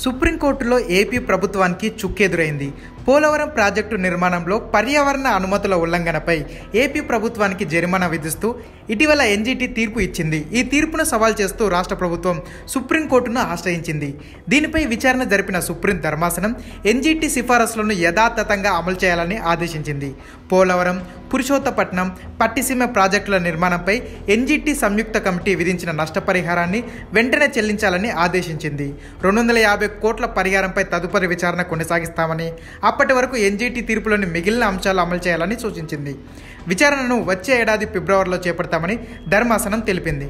సుప్రీంకోర్టులో ఏపీ ప్రభుత్వానికి చుక్కెదురైంది పోలవరం ప్రాజెక్టు నిర్మాణంలో పర్యావరణ అనుమతుల ఉల్లంఘనపై ఏపీ ప్రభుత్వానికి జరిమానా విధిస్తూ ఇటీవల ఎన్జీటీ తీర్పు ఇచ్చింది ఈ తీర్పును సవాల్ చేస్తూ రాష్ట్ర ప్రభుత్వం సుప్రీంకోర్టును ఆశ్రయించింది దీనిపై విచారణ జరిపిన సుప్రీం ధర్మాసనం ఎన్జీటీ సిఫారసులను యథాతథంగా అమలు చేయాలని ఆదేశించింది పోలవరం పురుషోత్తపట్నం పట్టిసీమ ప్రాజెక్టుల నిర్మాణంపై ఎన్జీటీ సంయుక్త కమిటీ విధించిన నష్టపరిహారాన్ని వెంటనే చెల్లించాలని ఆదేశించింది రెండు వందల యాభై కోట్ల పరిహారంపై తదుపరి విచారణ కొనసాగిస్తామని అప్పటి వరకు ఎన్జీటీ తీర్పులోని మిగిలిన అంశాలు అమలు చేయాలని సూచించింది విచారణను వచ్చే ఏడాది ఫిబ్రవరిలో చేపడతామని ధర్మాసనం తెలిపింది